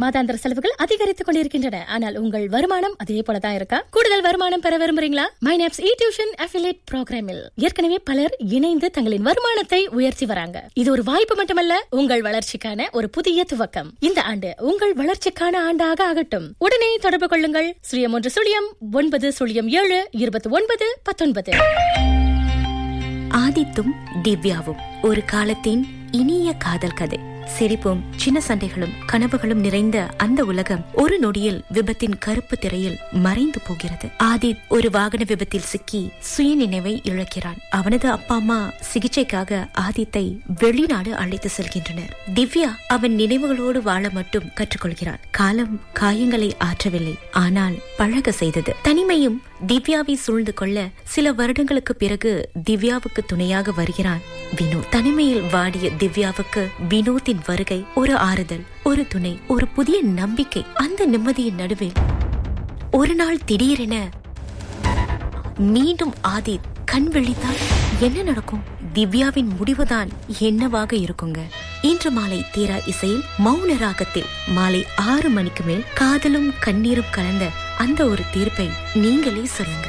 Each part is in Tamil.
மாதாந்திர செலவுகள் அதிகரித்துக் கொண்டிருக்கின்றன ஆனால் உங்கள் வருமானம் அதே போலதான் இருக்கா கூடுதல் வருமானம் பெற விரும்புறீங்களா மைனாப்ஸ் இ டியூஷன் அஃபிலேட் ப்ரோக்ராமில் ஏற்கனவே பலர் இணைந்து தங்களின் வருமானத்தை உயர்த்தி வராங்க இது ஒரு வாய்ப்பு மட்டுமல்ல உங்கள் வளர்ச்சிக்கான ஒரு புதிய துவக்கம் இந்த ஆண்டு உங்கள் வளர்ச்சிக்கான ஆண்டாக ஆகட்டும் உடனே தொடர்பு கொள்ளுங்கள் சுழியம் ஒன்று சுழியம் ஒன்பது சுழியம் ஏழு இருபத்தி ஒன்பது பத்தொன்பது ஆதித்தும் திவ்யாவும் ஒரு காலத்தின் இனிய காதல் கதை சிரிப்பும் சின்ன சண்டைகளும் கனவுகளும் நிறைந்த அந்த உலகம் ஒரு நொடியில் விபத்தின் கருப்பு திரையில் மறைந்து போகிறது ஆதித் ஒரு வாகன விபத்தில் சிக்கி சுயநினைவை இழக்கிறான் அவனது அப்பா அம்மா சிகிச்சைக்காக ஆதித்தை வெளிநாடு அழைத்து செல்கின்றனர் திவ்யா அவன் நினைவுகளோடு வாழ மட்டும் கற்றுக்கொள்கிறான் காலம் காயங்களை ஆற்றவில்லை ஆனால் பழக செய்தது தனிமையும் திவ்யாவை சூழ்ந்து கொள்ள சில வருடங்களுக்கு பிறகு திவ்யாவுக்கு துணையாக வருகிறான் வினோத் தனிமையில் வாடிய திவ்யாவுக்கு வினோத்தின் வருகை ஒரு ஆறுதல் ஒரு துணை ஒரு புதிய நம்பிக்கை அந்த நிம்மதியின் நடுவில் ஒரு நாள் திடீரென மீண்டும் ஆதித் கண் விழித்தால் என்ன நடக்கும் திவ்யாவின் முடிவுதான் என்னவாக இருக்குங்க இன்று மாலை தீரா இசையில் மௌன ராகத்தில் மாலை ஆறு மணிக்கு மேல் காதலும் கண்ணீரும் கலந்த அந்த ஒரு தீர்ப்பை நீங்களே சொல்லுங்க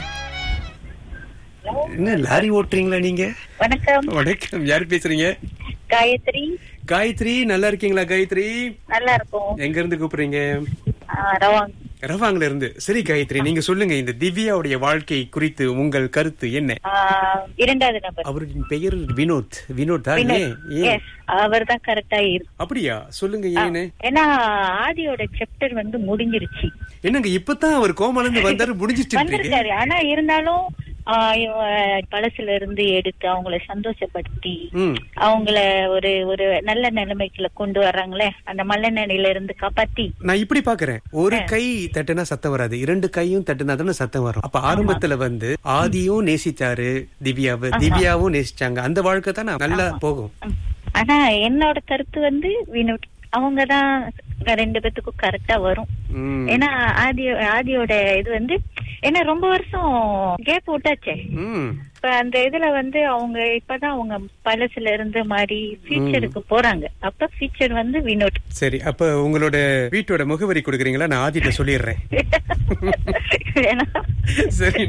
என்ன லாரி ஓட்டுறீங்களா நீங்க வணக்கம் வணக்கம் யார் பேசுறீங்க காயத்ரி காயத்ரி நல்லா இருக்கீங்களா காயத்ரி நல்லா இருக்கும் எங்க இருந்து கூப்பிடுறீங்க ஆ, ரவாங் ரவாங்கல இருந்து சரி காயத்ரி நீங்க சொல்லுங்க இந்த திவ்யாவுடைய வாழ்க்கை குறித்து உங்கள் கருத்து என்ன ஆ, இரண்டாவது நபர் அவரின் பெயர் வினோத் வினோத் தான் ஏன் ஏன் எஸ் அவர் தான் கரெக்டா இருக்கு அப்படியா சொல்லுங்க ஏன்னு ஏன்னா ஆதியோட சாப்டர் வந்து முடிஞ்சிருச்சு என்னங்க இப்பதான் அவர் கோமால இருந்து வந்தாரு முடிஞ்சிட்டு வந்திருக்காரு ஆனா இருந்தாலும் ஆ, இவ பழசுல இருந்து எடுத்து அவங்கள சந்தோஷப்படுத்தி ம் அவங்கள ஒரு ஒரு நல்ல நிலைமைக்குள்ள கொண்டு வர்றாங்களே அந்த மல்ல நிலையில இருந்து காப்பாத்தி நான் இப்படி பாக்குறேன் ஒரு கை தட்டுனா சத்தம் வராது இரண்டு கையும் தட்டுனா தானே சத்தம் வரும் அப்ப ஆரம்பத்துல வந்து ஆதியும் நேசிச்சாரு திவ்யாவை திவ்யாவும் நேசிச்சாங்க அந்த வாழ்க்கை தானே நல்லா போகும் ம். ஆனா என்னோட கருத்து வந்து வினோத் அவங்கதான் ரெண்டு பேத்துக்கும் கரெக்டா வரும் ம். ஏன்னா ஆதி ஆதியோட இது வந்து ஏன்னா ரொம்ப வருஷம் கேப் விட்டாச்சே ம் இப்ப அந்த இதுல வந்து அவங்க இப்பதான் அவங்க பழசுல இருந்து மாதிரி ஃபியூச்சருக்கு போறாங்க அப்ப ஃபியூச்சர் வந்து வினோத் சரி அப்ப உங்களோட வீட்டோட முகவரி கொடுக்குறீங்களா நான் ஆதிட்ட சொல்லிடுறேன் ஏன்னா சரி